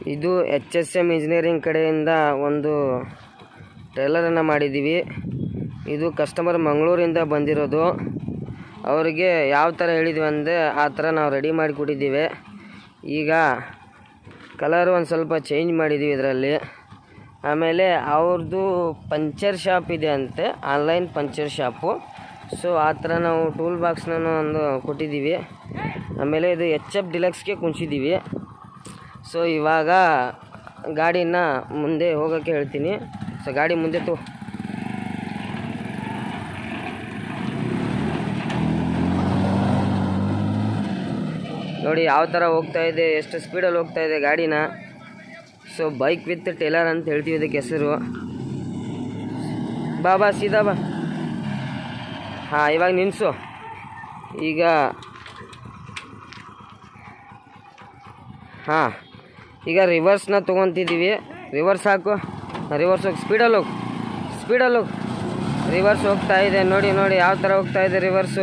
ಇದು H S M engineering ಕಡೆಯಿಂದ ಒಂದು ಟೇಲರನ್ನು ಮಾಡಿದ್ದೀವಿ ಇದು ಕಸ್ಟಮರ್ ಮಂಗಳೂರಿಂದ ಬಂದಿರೋದು ಅವರಿಗೆ ಯಾವ ಥರ ಹೇಳಿದ್ವಿ ಅಂದರೆ ಆ ಥರ ನಾವು ರೆಡಿ ಮಾಡಿ ಕೊಟ್ಟಿದ್ದೀವಿ ಈಗ ಕಲರ್ ಒಂದು ಸ್ವಲ್ಪ ಚೇಂಜ್ ಮಾಡಿದ್ದೀವಿ ಇದರಲ್ಲಿ ಆಮೇಲೆ ಅವ್ರದ್ದು ಪಂಚರ್ ಶಾಪ್ ಇದೆ ಅಂತೆ ಆನ್ಲೈನ್ ಪಂಚರ್ ಶಾಪು ಸೊ ಆ ಥರ ನಾವು ಟೂಲ್ ಬಾಕ್ಸ್ನ ಒಂದು ಕೊಟ್ಟಿದ್ದೀವಿ ಆಮೇಲೆ ಇದು ಎಚ್ ಎಫ್ ಡಿಲಕ್ಸ್ಗೆ ಕುಣಿಸಿದ್ದೀವಿ ಸೊ ಇವಾಗ ಗಾಡಿನ ಮುಂದೆ ಹೋಗೋಕ್ಕೆ ಹೇಳ್ತೀನಿ ಸೊ ಗಾಡಿ ಮುಂದೆ ತೋ ನೋಡಿ ಯಾವ ಥರ ಹೋಗ್ತಾ ಇದೆ ಎಷ್ಟು ಸ್ಪೀಡಲ್ಲಿ ಹೋಗ್ತಾ ಇದೆ ಗಾಡಿನ ಸೊ ಬೈಕ್ ವಿತ್ ಟೇಲರ್ ಅಂತ ಹೇಳ್ತೀವಿ ಇದಕ್ಕೆ ಹೆಸರು ಬಾ ಬಾ ಸೀದಾ ಬಾ ಹಾಂ ಇವಾಗ ನಿಲ್ಲಿಸು ಈಗ ಹಾಂ ಈಗ ರಿವರ್ಸ್ನ ತೊಗೊತಿದ್ದೀವಿ ರಿವರ್ಸ್ ಹಾಕು ರಿವರ್ಸ್ ಹೋಗಿ ಸ್ಪೀಡಲ್ಲಿ ಹೋಗಿ ಸ್ಪೀಡಲ್ಲಿ ಹೋಗಿ ರಿವರ್ಸ್ ಹೋಗ್ತಾ ಇದೆ ನೋಡಿ ನೋಡಿ ಯಾವ ಥರ ಹೋಗ್ತಾ ಇದೆ ರಿವರ್ಸು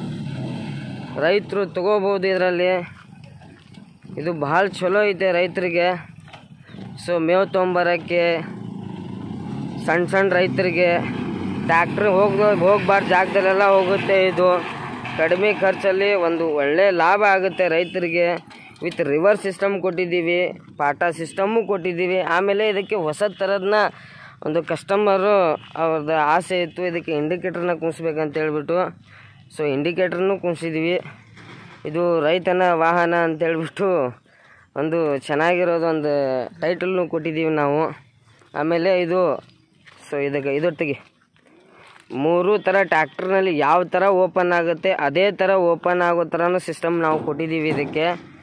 ರೈತರು ತಗೋಬೋದು ಇದರಲ್ಲಿ ಇದು ಭಾಳ ಚಲೋ ಐತೆ ರೈತರಿಗೆ ಸೊ ಮೇವು ತೊಗೊಂಬರೋಕ್ಕೆ ಸಣ್ಣ ಸಣ್ಣ ರೈತರಿಗೆ ಟ್ಯಾಕ್ಟ್ರ್ ಹೋಗಿ ಹೋಗ್ಬಾರ್ದು ಜಾಗದಲ್ಲೆಲ್ಲ ಹೋಗುತ್ತೆ ಇದು ಕಡಿಮೆ ಖರ್ಚಲ್ಲಿ ಒಂದು ಒಳ್ಳೆ ಲಾಭ ಆಗುತ್ತೆ ರೈತರಿಗೆ ವಿತ್ ರಿವರ್ಸ್ ಸಿಸ್ಟಮ್ ಕೊಟ್ಟಿದ್ದೀವಿ ಪಾಟ ಸಿಸ್ಟಮ್ಮು ಕೊಟ್ಟಿದ್ದೀವಿ ಆಮೇಲೆ ಇದಕ್ಕೆ ಹೊಸ ಥರದನ್ನ ಒಂದು ಕಸ್ಟಮರು ಅವ್ರದ್ದು ಆಸೆ ಇತ್ತು ಇದಕ್ಕೆ ಇಂಡಿಕೇಟ್ರನ್ನ ಕುಣಿಸ್ಬೇಕಂತ ಹೇಳ್ಬಿಟ್ಟು ಸೊ ಇಂಡಿಕೇಟ್ರನ್ನು ಕುಣಿಸಿದ್ದೀವಿ ಇದು ರೈತನ ವಾಹನ ಅಂತ ಹೇಳ್ಬಿಟ್ಟು ಒಂದು ಚೆನ್ನಾಗಿರೋದು ಒಂದು ಟೈಟಲ್ನು ಕೊಟ್ಟಿದ್ದೀವಿ ನಾವು ಆಮೇಲೆ ಇದು ಸೊ ಇದಕ್ಕೆ ಇದೊಟ್ಟಿಗೆ ಮೂರು ಥರ ಟ್ಯಾಕ್ಟ್ರ್ನಲ್ಲಿ ಯಾವ ಥರ ಓಪನ್ ಆಗುತ್ತೆ ಅದೇ ಥರ ಓಪನ್ ಆಗೋ ಥರನೂ ಸಿಸ್ಟಮ್ ನಾವು ಕೊಟ್ಟಿದ್ದೀವಿ ಇದಕ್ಕೆ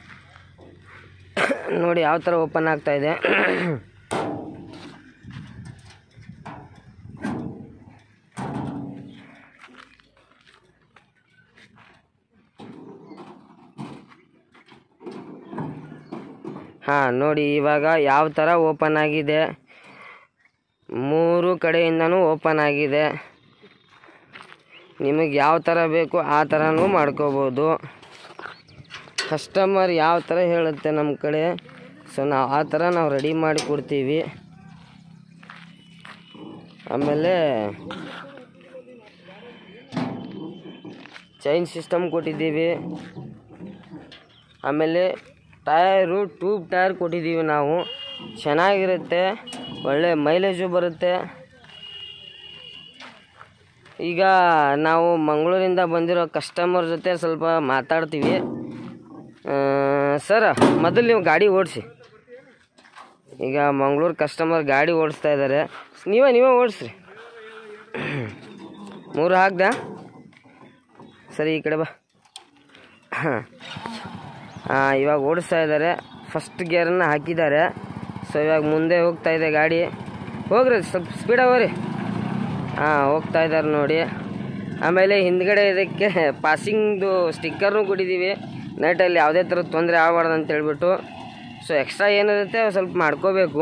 ನೋಡಿ ಯಾವ ಥರ ಓಪನ್ ಆಗ್ತಾ ಇದೆ ಹಾಂ ನೋಡಿ ಇವಾಗ ಯಾವ ಥರ ಓಪನ್ ಆಗಿದೆ ಮೂರು ಕಡೆಯಿಂದನೂ ಓಪನ್ ಆಗಿದೆ ನಿಮಗೆ ಯಾವ ಥರ ಬೇಕು ಆ ಥರನೂ ಮಾಡ್ಕೋಬೋದು ಕಸ್ಟಮರ್ ಯಾವ ಥರ ಹೇಳುತ್ತೆ ನಮ್ಮ ಕಡೆ ಸೊ ನಾವು ಆ ಥರ ನಾವು ರೆಡಿ ಮಾಡಿ ಕೊಡ್ತೀವಿ ಆಮೇಲೆ ಚೈನ್ ಸಿಸ್ಟಮ್ ಕೊಟ್ಟಿದ್ದೀವಿ ಆಮೇಲೆ ಟಯರು ಟ್ಯೂಬ್ ಟೈರ್ ಕೊಟ್ಟಿದ್ದೀವಿ ನಾವು ಚೆನ್ನಾಗಿರುತ್ತೆ ಒಳ್ಳೆ ಮೈಲೇಜು ಬರುತ್ತೆ ಈಗ ನಾವು ಮಂಗಳೂರಿಂದ ಬಂದಿರೋ ಕಸ್ಟಮರ್ ಜೊತೆ ಸ್ವಲ್ಪ ಮಾತಾಡ್ತೀವಿ ಸರ್ ಮೊದಲು ನೀವು ಗಾಡಿ ಓಡಿಸಿ ಈಗ ಮಂಗಳೂರು ಕಸ್ಟಮರ್ ಗಾಡಿ ಓಡಿಸ್ತಾ ಇದ್ದಾರೆ ನೀವೇ ನೀವೇ ಓಡಿಸ್ರಿ ಮೂರು ಹಾಕ್ದಾ ಸರಿ ಈ ಕಡೆ ಬಾ ಹಾಂ ಹಾಂ ಇವಾಗ ಓಡಿಸ್ತಾ ಇದ್ದಾರೆ ಫಸ್ಟ್ ಗೇರನ್ನು ಹಾಕಿದ್ದಾರೆ ಸೊ ಇವಾಗ ಮುಂದೆ ಹೋಗ್ತಾ ಇದೆ ಗಾಡಿ ಹೋಗ್ರಿ ಸ್ವಲ್ಪ ಸ್ಪೀಡಾಗಿ ಹೋಗ್ರಿ ಹಾಂ ಹೋಗ್ತಾ ಇದ್ದಾರೆ ನೋಡಿ ಆಮೇಲೆ ಹಿಂದ್ಗಡೆ ಇದಕ್ಕೆ ಪಾಸಿಂಗ್ದು ಸ್ಟಿಕ್ಕರ್ನು ಕೊಟ್ಟಿದ್ದೀವಿ ನೈಟಲ್ಲಿ ಯಾವುದೇ ಥರ ತೊಂದರೆ ಆಗಬಾರ್ದು ಅಂತ ಹೇಳ್ಬಿಟ್ಟು ಸೊ ಎಕ್ಸ್ಟ್ರಾ ಏನಿರುತ್ತೆ ಸ್ವಲ್ಪ ಮಾಡ್ಕೋಬೇಕು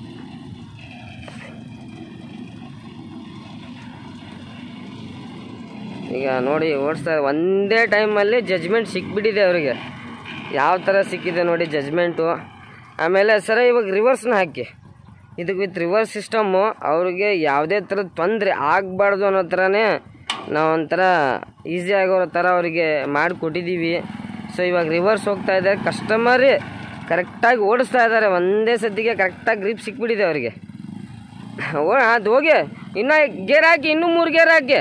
ಈಗ ನೋಡಿ ಓಡಿಸ್ತಾ ಒಂದೇ ಟೈಮಲ್ಲಿ ಜಜ್ಮೆಂಟ್ ಸಿಕ್ಬಿಟ್ಟಿದೆ ಅವರಿಗೆ ಯಾವ ಥರ ಸಿಕ್ಕಿದೆ ನೋಡಿ ಜಜ್ಮೆಂಟು ಆಮೇಲೆ ಸರ ಇವಾಗ ರಿವರ್ಸ್ನ ಹಾಕಿ ಇದಕ್ಕೆ ವಿತ್ ರಿವರ್ಸ್ ಸಿಸ್ಟಮ್ಮು ಅವ್ರಿಗೆ ಯಾವುದೇ ಥರದ ತೊಂದರೆ ಆಗಬಾರ್ದು ಅನ್ನೋ ಥರನೇ ನಾವು ಒಂಥರ ಈಸಿ ಆಗೋ ಥರ ಅವರಿಗೆ ಮಾಡಿಕೊಟ್ಟಿದ್ದೀವಿ ಸೊ ಇವಾಗ ರಿವರ್ಸ್ ಹೋಗ್ತಾ ಇದ್ದಾರೆ ಕಸ್ಟಮರೇ ಕರೆಕ್ಟಾಗಿ ಓಡಿಸ್ತಾ ಇದ್ದಾರೆ ಒಂದೇ ಸತಿಗೆ ಕರೆಕ್ಟಾಗಿ ಗ್ರಿಪ್ ಸಿಕ್ಬಿಟ್ಟಿದೆ ಅವರಿಗೆ ಓ ಅದು ಹೋಗಿ ಇನ್ನೂ ಗೇರ್ ಹಾಕಿ ಇನ್ನೂ ಮೂರು ಗೇರ್ ಹಾಕಿ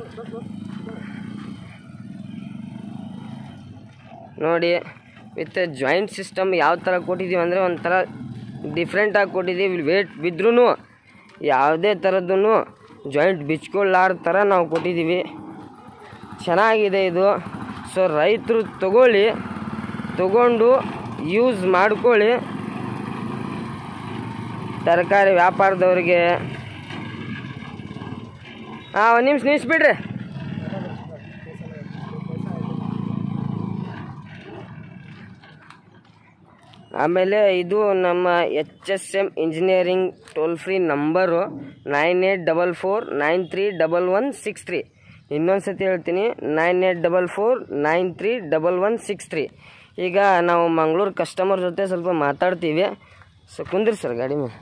ನೋಡಿ ವಿತ್ ಜಾಯಿಂಟ್ ಸಿಸ್ಟಮ್ ಯಾವ ಥರ ಕೊಟ್ಟಿದ್ದೀವಿ ಅಂದರೆ ಒಂಥರ ಡಿಫ್ರೆಂಟಾಗಿ ಕೊಟ್ಟಿದ್ದೀವಿ ವೇಟ್ ಬಿದ್ರೂ ಯಾವುದೇ ಥರದ್ದು ಜಾಯಿಂಟ್ ಬಿಚ್ಕೊಳ್ಳಾರ್ದ ಥರ ನಾವು ಕೊಟ್ಟಿದ್ದೀವಿ ಚೆನ್ನಾಗಿದೆ ಇದು ಸೊ ರೈತರು ತಗೊಳ್ಳಿ ತಗೊಂಡು ಯೂಸ್ ಮಾಡ್ಕೊಳ್ಳಿ ತರಕಾರಿ ವ್ಯಾಪಾರದವ್ರಿಗೆ ಹಾಂ ಒಂದು ನಿಮಿಷ ನಿಲ್ಲಿಸ್ಬಿಡ್ರಿ ಆಮೇಲೆ ಇದು ನಮ್ಮ H S M engineering toll free number nine eight double four nine three double one six three ಇನ್ನೊಂದು ಸತಿ ಹೇಳ್ತೀನಿ nine eight double four nine three double one six three ಈಗ ನಾವು ಮಂಗಳೂರು ಕಸ್ಟಮರ್ ಜೊತೆ ಸ್ವಲ್ಪ ಮಾತಾಡ್ತೀವಿ ಸೊ ಕುಂದ್ರಿ ಸರ್ ಗಾಡಿ ಮೇಲೆ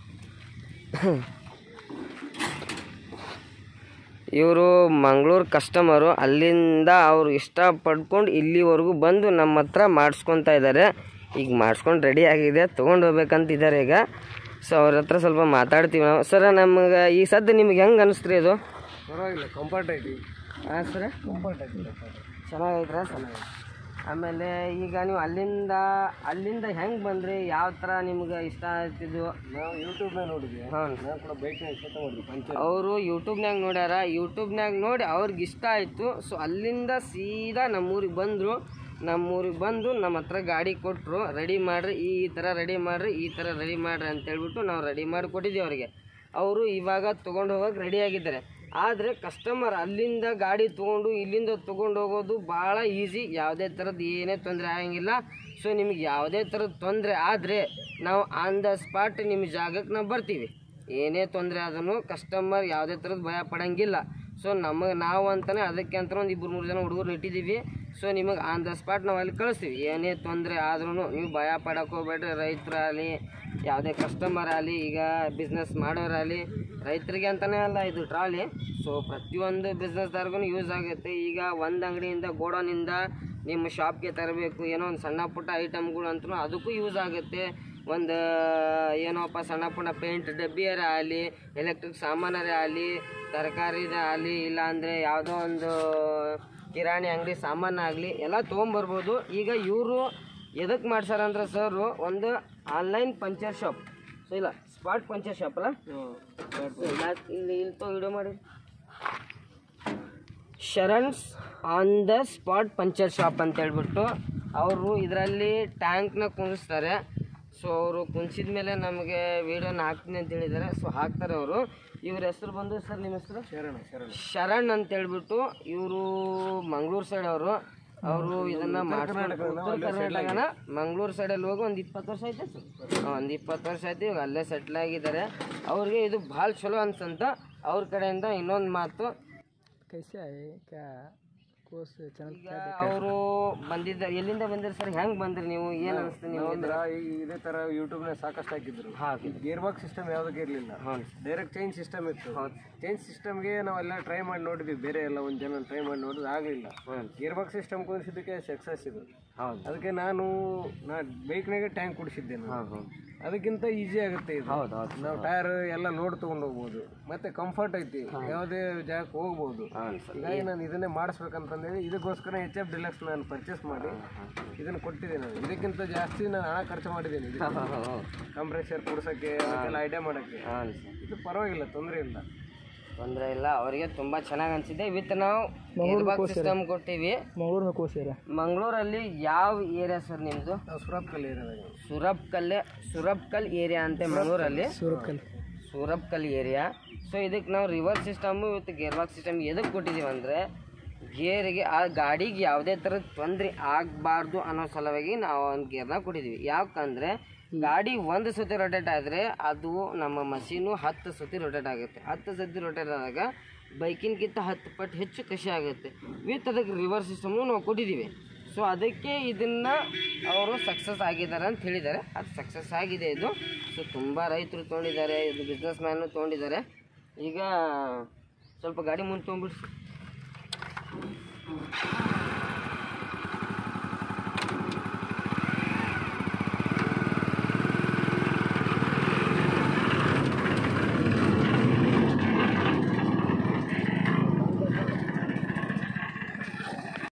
ಇವರು ಮಂಗಳೂರು ಕಸ್ಟಮರು ಅಲ್ಲಿಂದ ಅವರು ಇಷ್ಟ ಪಡ್ಕೊಂಡು ಇಲ್ಲಿವರೆಗೂ ಬಂದು ನಮ್ಮ ಹತ್ರ ಮಾಡಿಸ್ಕೊತಾ ಇದ್ದಾರೆ ಈಗ ಮಾಡಿಸ್ಕೊಂಡು ರೆಡಿ ಆಗಿದೆ ತೊಗೊಂಡು ಹೋಗ್ಬೇಕಂತ ಇದ್ದಾರೆ ಈಗ ಸೊ ಅವ್ರ ಹತ್ರ ಸ್ವಲ್ಪ ಮಾತಾಡ್ತೀವಿ ನಾವು ಸರ ನಮಗೆ ಈ ಸದ್ದು ನಿಮ್ಗೆ ಹೆಂಗೆ ಅನಿಸ್ತ್ರಿ ಇದು ಪರವಾಗಿಲ್ಲ ಕಂಫರ್ಟ್ ಐತಿ ಹಾಂ ಸರ ಕಂಫರ್ಟ್ ಐತಿ ಚೆನ್ನಾಗೈತ್ರ ಚೆನ್ನಾಗೈತೆ ಆಮೇಲೆ ಈಗ ನೀವು ಅಲ್ಲಿಂದ ಅಲ್ಲಿಂದ ಹೆಂಗೆ ಬಂದ್ರಿ ಯಾವ ಥರ ನಿಮ್ಗೆ ಇಷ್ಟ ಆಗ್ತಿದ್ದು ನಾವು ಯೂಟ್ಯೂಬ್ನಾಗ ನೋಡಿದ್ವಿ ಹಾಂ ನಾವು ಕೂಡ ಬೈಕ್ನ ಇಷ್ಟ ಮಾಡಿದ್ವಿ ಪಂಚರ್ ಅವರು ಯೂಟ್ಯೂಬ್ನಾಗ ನೋಡ್ಯಾರ ಯೂಟ್ಯೂಬ್ನಾಗ ನೋಡಿ ಅವ್ರಿಗೆ ಇಷ್ಟ ಆಯಿತು ಸೊ ಅಲ್ಲಿಂದ ಸೀದಾ ನಮ್ಮೂರಿಗೆ ಬಂದರು ನಮ್ಮೂರಿಗೆ ಬಂದು ನಮ್ಮ ಹತ್ರ ಗಾಡಿ ಕೊಟ್ಟರು ರೆಡಿ ಮಾಡಿರಿ ಈ ಥರ ರೆಡಿ ಮಾಡಿರಿ ಈ ಥರ ರೆಡಿ ಮಾಡಿರಿ ಅಂತೇಳ್ಬಿಟ್ಟು ನಾವು ರೆಡಿ ಮಾಡಿ ಕೊಟ್ಟಿದ್ದೀವಿ ಅವರಿಗೆ ಅವರು ಇವಾಗ ತೊಗೊಂಡು ಹೋಗೋಕೆ ರೆಡಿ ಆಗಿದ್ದಾರೆ ಆದರೆ ಕಸ್ಟಮರ್ ಅಲ್ಲಿಂದ ಗಾಡಿ ತೊಗೊಂಡು ಇಲ್ಲಿಂದ ತೊಗೊಂಡು ಹೋಗೋದು ಭಾಳ ಈಸಿ ಯಾವುದೇ ಥರದ್ದು ಏನೇ ತೊಂದರೆ ಆಗಂಗಿಲ್ಲ ಸೊ ನಿಮಗೆ ಯಾವುದೇ ಥರದ ತೊಂದರೆ ಆದರೆ ನಾವು ಆನ್ ದ ಸ್ಪಾಟ್ ನಿಮ್ಮ ಜಾಗಕ್ಕೆ ನಾವು ಬರ್ತೀವಿ ಏನೇ ತೊಂದರೆ ಆದ್ರೂ ಕಸ್ಟಮರ್ ಯಾವುದೇ ಥರದ ಭಯ ಪಡಂಗಿಲ್ಲ ಸೊ ನಮಗೆ ನಾವು ಅಂತಾನೆ ಅದಕ್ಕೆ ಅಂತ ಒಂದು ಇಬ್ಬರು ಮೂರು ಜನ ಹುಡುಗರು ಇಟ್ಟಿದ್ದೀವಿ ಸೊ ನಿಮಗೆ ಆನ್ ದ ಸ್ಪಾಟ್ ನಾವು ಅಲ್ಲಿ ಕಳಿಸ್ತೀವಿ ಏನೇ ತೊಂದರೆ ಆದ್ರೂ ನೀವು ಭಯ ಪಡಕ್ಕೆ ಹೋಗ್ಬೇಡ್ರಿ ರೈತರಾಗಲಿ ಯಾವುದೇ ಕಸ್ಟಮರ್ ಆಗಲಿ ಈಗ ಬಿಸ್ನೆಸ್ ಮಾಡೋರಾಗಲಿ ರೈತರಿಗೆ ಅಂತಲೇ ಅಲ್ಲ ಇದು ಟ್ರಾಲಿ ಸೊ ಪ್ರತಿಯೊಂದು ಬಿಸ್ನೆಸ್ದಾರ್ಗೂ ಯೂಸ್ ಆಗುತ್ತೆ ಈಗ ಒಂದು ಅಂಗಡಿಯಿಂದ ಗೋಡೌನಿಂದ ನಿಮ್ಮ ಶಾಪ್ಗೆ ತರಬೇಕು ಏನೋ ಒಂದು ಸಣ್ಣ ಪುಟ್ಟ ಐಟಮ್ಗಳು ಅಂತೂ ಅದಕ್ಕೂ ಯೂಸ್ ಆಗುತ್ತೆ ಒಂದು ಏನೋಪ್ಪ ಸಣ್ಣ ಪುಟ್ಟ ಪೇಂಟ್ ಡಬ್ಬಿಯರೇ ಆಗಲಿ ಎಲೆಕ್ಟ್ರಿಕ್ ಸಾಮಾನರೇ ಆಗಲಿ ತರಕಾರಿದೇ ಆಗಲಿ ಇಲ್ಲ ಅಂದರೆ ಯಾವುದೋ ಒಂದು ಕಿರಾಣಿ ಅಂಗಡಿ ಸಾಮಾನು ಆಗಲಿ ಎಲ್ಲ ತೊಗೊಂಬರ್ಬೋದು ಈಗ ಇವರು ಎದಕ್ಕೆ ಮಾಡ್ಸಾರ ಅಂದ್ರೆ ಸರು ಒಂದು ಆನ್ಲೈನ್ ಪಂಚರ್ ಶಾಪ್ ಸೊ ಇಲ್ಲ ಸ್ಪಾಟ್ ಪಂಚರ್ ಶಾಪ್ ಅಲ್ಲ So, ಇಲ್ಲ- ಇಲ್ಲಿ ಇಲ್ಲಿ ತೋ ವಿಡಿಯೋ ಮಾಡಿ Sharan's on the spot puncture shop ಅಂತ ಹೇಳ್ಬಿಟ್ಟು ಅವರು ಇದರಲ್ಲಿ ಟ್ಯಾಂಕ್ನ ಕುಣಿಸ್ತಾರೆ ಸೊ ಅವರು ಕುಣಿಸಿದ ಮೇಲೆ ನಮಗೆ ವಿಡಿಯೋನ ಹಾಕ್ತೀನಿ ಅಂತ ಹೇಳಿದ್ದಾರೆ ಸೊ ಹಾಕ್ತಾರೆ ಅವರು ಇವ್ರ ಹೆಸರು ಬಂದು ಸರ್ ನಿಮ್ಮ ಹೆಸರು ಶರಣ ಶರಣ ಶರಣ್ ಅಂತ ಹೇಳ್ಬಿಟ್ಟು ಇವರು ಮಂಗಳೂರು ಸೈಡ್ ಅವರು ಅವರು ಇದನ್ನ ಮಾಡ್ಕೊಂಡು ಉತ್ತರ ಕರ್ನಾಟಕನ ಮಂಗಳೂರು ಸೈಡಲ್ಲಿ ಹೋಗಿ ಒಂದು ಇಪ್ಪತ್ತು ವರ್ಷ ಆಯ್ತು ಸರ್ ಒಂದು ಇಪ್ಪತ್ತು ವರ್ಷ ಆಯ್ತು ಇವಾಗ ಅಲ್ಲೇ ಸೆಟ್ಲ್ ಆಗಿದ್ದಾರೆ ಅವ್ರಿಗೆ ಇದು ಭಾಳ ಚಲೋ ಅನ್ಸಂತ ಅವ್ರ ಕಡೆಯಿಂದ ಇನ್ನೊಂದು ಮಾತು ಕೈಸೆ ಕ್ಯಾ ಕೋರ್ಸ್ ಚೆನ್ನಾಗಿ ಈಗ ಅವರು ಬಂದಿದ್ದ ಎಲ್ಲಿಂದ ಬಂದಿರಿ ಸರ್ ಹೆಂಗೆ ಬಂದ್ರಿ ನೀವು ಏನು ಅನಿಸ್ತು ನಿಮ್ಗೆ ಅಂದ್ರ ಈಗ ಇದೇ ತರ ಯೂಟ್ಯೂಬ್ನಾಗ ಸಾಕಷ್ಟು ಹಾಕಿದ್ರು ಹಾಂ ಗೇರ್ ಬಾಕ್ಸ್ ಸಿಸ್ಟಮ್ ಯಾವುದಕ್ಕೆ ಇರಲಿಲ್ಲ ಹೌದು ಡೈರೆಕ್ಟ್ ಚೈನ್ ಸಿಸ್ಟಮ್ ಇತ್ತು ಹೌದು ಚೈನ್ ಸಿಸ್ಟಮ್ಗೆ ನಾವೆಲ್ಲ ಟ್ರೈ ಮಾಡಿ ನೋಡಿದ್ವಿ ಬೇರೆ ಎಲ್ಲ ಒಂದು ಜನ ಟ್ರೈ ಮಾಡಿ ನೋಡಿದ್ರೆ ಆಗಲಿಲ್ಲ ಹ್ಞೂ ಗೇರ್ ಬಾಕ್ಸ್ ಸಿಸ್ಟಮ್ ಕೂರಿಸಿದ್ದಕ್ಕೆ ಸಕ್ಸಸ್ ಇದು ಹೌದು ಅದಕ್ಕೆ ನಾನು ನಾ ಬೈಕ್ನಾಗೆ ಟ್ಯಾಂಕ್ ಕುಡಿಸಿದ್ದೆ ನಾನು ಹಾಂ ಹೌದು ಅದಕ್ಕಿಂತ ಈಸಿ ಆಗುತ್ತೆ ಇದು ಹೌದು ಹೌದು ನಾವು ಟೈರ್ ಎಲ್ಲ ಲೋಡ್ ತಗೊಂಡು ಹೋಗ್ಬೋದು ಮತ್ತೆ ಕಂಫರ್ಟ್ ಐತಿ ಯಾವುದೇ ಜಾಗಕ್ಕೆ ಹೋಗ್ಬೋದು ಹಾಂ ಸರ್ ಹೀಗಾಗಿ ನಾನು ಇದನ್ನೇ ಮಾಡಿಸ್ಬೇಕಂತಂದೇಳಿ ಇದಕ್ಕೋಸ್ಕರ ಎಚ್ ಎಫ್ ಡಿಲಕ್ಸ್ ನಾನು ಪರ್ಚೇಸ್ ಮಾಡಿ ಇದನ್ನು ಕೊಟ್ಟಿದ್ದೆ ನಾನು ಇದಕ್ಕಿಂತ ಜಾಸ್ತಿ ನಾನು ಹಣ ಖರ್ಚು ಮಾಡಿದ್ದೀನಿ ಇದಕ್ಕೆ. ಹಾಂ ಹಾಂ ಹಾಂ ಕಂಪ್ರೆಸರ್ ಕೊಡ್ಸೋಕ್ಕೆ ಅದಕ್ಕೆಲ್ಲ ಐಡಿಯಾ ಮಾಡೋಕ್ಕೆ ಹಾಂ ಸರ್ ಇದು ಪರವಾಗಿಲ್ಲ ತೊಂದರೆ ಇಲ್ಲ ತೊಂದರೆ ಇಲ್ಲ ಅವರಿಗೆ ತುಂಬ ಚೆನ್ನಾಗಿ ಅನಿಸಿದೆ ವಿತ್ ನಾವು ಏರ್ಬಾಗ್ ಸಿಸ್ಟಮ್ ಕೊಟ್ಟಿವಿ ಮಂಗಳೂರಿನ ಕೋಸೇರ ಮಂಗಳೂರಲ್ಲಿ ಯಾವ ಏರಿಯಾ ಸರ್ ನಿಮ್ಮದು ನಾವು ಸುರತ್ಕಲ್ ಏರಿಯಾದಾಗ ಸುರಬ್ಕಲ್ಲೆ ಸುರಬ್ಕಲ್ ಏರಿಯಾ ಅಂತೆ ಮಂಗಳೂರಲ್ಲಿ ಸುರತ್ಕಲ್ ಸೂರಬ್ಕಲ್ ಏರಿಯಾ ಸೊ ಇದಕ್ಕೆ ನಾವು reverse system with gear box system ಎದಕ್ಕೆ ಕೊಟ್ಟಿದ್ದೀವಿ ಅಂದರೆ ಗೇರಿಗೆ ಆ ಗಾಡಿಗೆ ಯಾವುದೇ ಥರದ ತೊಂದರೆ ಆಗಬಾರ್ದು ಅನ್ನೋ ಸಲುವಾಗಿ ನಾವು ಒಂದು ಗೇರ್ನ ಕೊಟ್ಟಿದ್ದೀವಿ ಯಾಕಂದರೆ ಗಾಡಿ ಒಂದು ಸತಿ ರೊಟೇಟ್ ಆದರೆ ಅದು ನಮ್ಮ ಮಷೀನು ಹತ್ತು ಸತಿ ರೊಟೇಟ್ ಆಗುತ್ತೆ ಹತ್ತು ಸತಿ ರೊಟೇಟ್ ಆದಾಗ ಬೈಕಿನ್ಗಿಂತ ಹತ್ತು ಪಟ್ಟು ಹೆಚ್ಚು ಖುಷಿ ಆಗುತ್ತೆ ವಿತ್ ಅದಕ್ಕೆ ರಿವರ್ಸ್ ಸಿಸ್ಟಮು ನಾವು ಕೊಟ್ಟಿದ್ದೀವಿ ಸೊ ಅದಕ್ಕೆ ಇದನ್ನು ಅವರು ಸಕ್ಸಸ್ ಆಗಿದ್ದಾರೆ ಅಂತ ಹೇಳಿದ್ದಾರೆ ಅದು ಸಕ್ಸಸ್ ಆಗಿದೆ ಇದು ಸೊ ತುಂಬ ರೈತರು ತೊಗೊಂಡಿದ್ದಾರೆ ಇದು ಬಿಸ್ನೆಸ್ ಮ್ಯಾನು ತೊಗೊಂಡಿದ್ದಾರೆ ಈಗ ಸ್ವಲ್ಪ ಗಾಡಿ ಮುಂದೆ ತೊಗೊಂಡ್ಬಿಡ್ಸಿ